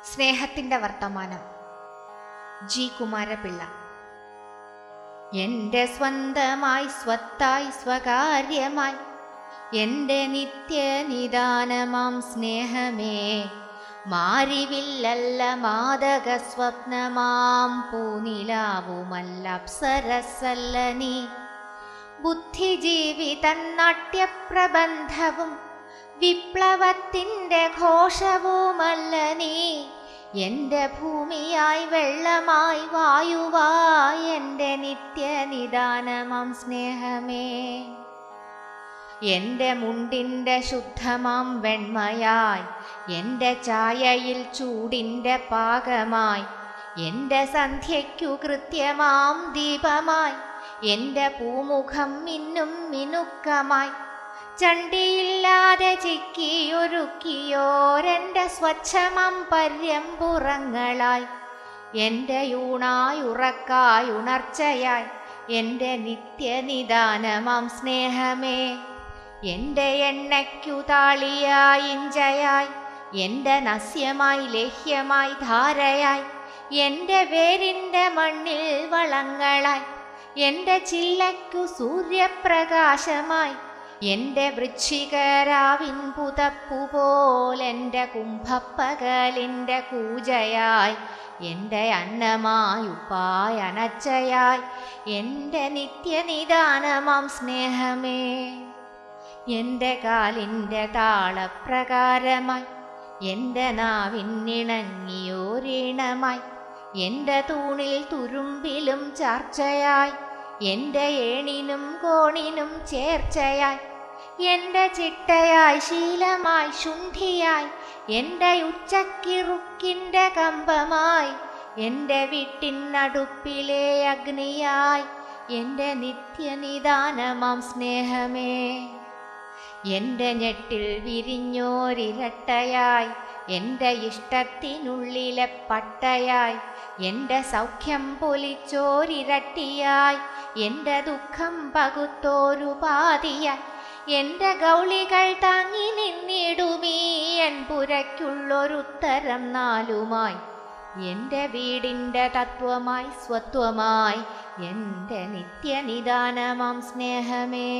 സ്നേഹത്തിന്റെ വർത്തമാനം ജി കുമാരപിള്ള എന്റെ സ്വന്തമായി സ്വത്തായി സ്വകാര്യമായി എന്റെ നിത്യനിദാനമാം സ്നേഹമേ മാരിവില്ലല്ല മാദക സ്വപ്നമാം പൂനിലാവുമല്ല അപ്സരസല്ല നീ ബുദ്ധിജീവി തന്നാട്യപ്രബന്ധവും വിപ്ലവത്തിൻ്റെ ഘോഷവുമല്ല നീ എൻ്റെ ഭൂമിയായി വെള്ളമായി വായുവായി എൻ്റെ നിത്യനിദാനമാം സ്നേഹമേ എൻ്റെ മുണ്ടിൻ്റെ ശുദ്ധമാം വെണ്മയായി എൻ്റെ ചായയിൽ ചൂടിൻ്റെ പാകമായി എൻ്റെ സന്ധ്യയ്ക്കു കൃത്യമാം ദീപമായി എൻ്റെ പൂമുഖം മിന്നും മിനുക്കമായി ചണ്ടിയില്ലാതെ ചിക്കിയൊരുക്കിയോരെൻ്റെ സ്വച്ഛമം പര്യമ്പുറങ്ങളായി എൻ്റെ യൂണായി ഉറക്കായി ഉണർച്ചയായി എൻ്റെ നിത്യനിദാനമാം സ്നേഹമേ എൻ്റെ എണ്ണയ്ക്കു താളിയായി ഇഞ്ചയായി എൻ്റെ നസ്യമായി ലേഹ്യമായി ധാരയായി എൻ്റെ വേരിൻ്റെ മണ്ണിൽ വളങ്ങളായി എൻ്റെ ചില്ലയ്ക്കു സൂര്യപ്രകാശമായി എൻ്റെ വൃശ്ചികരാവിൻ പുതപ്പുപോലെൻ്റെ കുംഭപ്പകലിൻ്റെ കൂജയായി എൻ്റെ അന്നമായുപ്പായ അനച്ചയായി എൻ്റെ നിത്യനിദാനമാം സ്നേഹമേ എൻ്റെ കാലിൻ്റെ താളപ്രകാരമായി എൻ്റെ നാവിനിണങ്ങിയോരീണമായി എൻ്റെ തൂണിൽ തുരുമ്പിലും ചാർച്ചയായി എൻ്റെ ഏണിനും കോണിനും ചേർച്ചയായി എൻ്റെ ചിട്ടയായി ശീലമായി ശുണ്ഠിയായി എൻ്റെ ഉച്ചക്കിറുക്കിൻ്റെ കമ്പമായി എൻ്റെ വീട്ടിനടുപ്പിലെ അഗ്നിയായി എൻ്റെ നിത്യനിദാനമാം സ്നേഹമേ എൻ്റെ ഞെട്ടിൽ വിരിഞ്ഞോരിരട്ടയായി എൻ്റെ ഇഷ്ടത്തിനുള്ളിലെ പട്ടയായി എൻ്റെ സൗഖ്യം പൊലിച്ചോരിരട്ടിയായി എൻ്റെ ദുഃഖം പകുത്തോരു പാതിയായി എൻ്റെ ഗൗളികൾ താങ്ങി നിന്നിടുമീ എൻ പുരയ്ക്കുള്ളൊരുത്തരം നാലുമായി എൻ്റെ വീടിൻ്റെ തത്വമായി സ്വത്വമായി എൻ്റെ നിത്യനിദാനമാം സ്നേഹമേ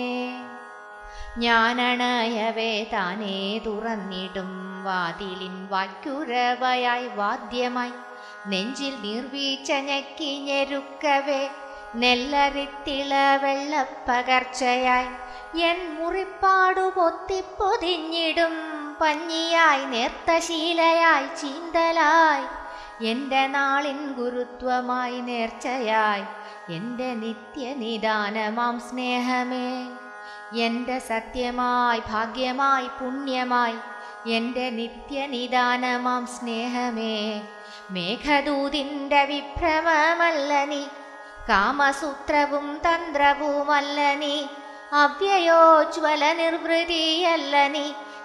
ഞാനണയവേ താനേ തുറന്നിടും വാതിലിൻ വാക്യുരവയായി വാദ്യമായി നെഞ്ചിൽ നീർവീച്ച ഞെക്കി ഞെരുക്കവേ നെല്ലരിത്തിള വെള്ളപ്പകർച്ചയായി എൻ മുറിപ്പാടു പൊത്തിപ്പൊതിഞ്ഞിടും പഞ്ഞിയായി നേർത്ത ശീലയായി ചീന്തലായി എൻ്റെ നാളിൻ ഗുരുത്വമായി നേർച്ചയായി എൻ്റെ നിത്യനിദാനമാം സ്നേഹമേ എൻ്റെ സത്യമായി ഭാഗ്യമായി പുണ്യമായി എൻ്റെ നിത്യനിദാനമാം സ്നേഹമേ മേഘദൂതിൻ്റെ വിഭ്രമമല്ല നീ കാമസൂത്രവും തന്ത്രവുമല്ല നീ അവ്യയോജ്വല നിർവൃതിയല്ല നീ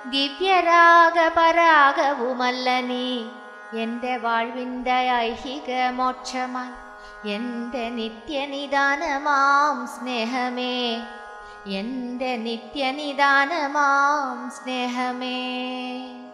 ദിവ്യരാഗപരാഗവുമല്ല നീ എൻ്റെ വാഴ്വിൻ്റെ ഐഹിക മോക്ഷമായി എൻ്റെ നിത്യനിദാനമാം സ്നേഹമേ എൻ്റെ നിത്യനിദാനമാം സ്നേഹമേ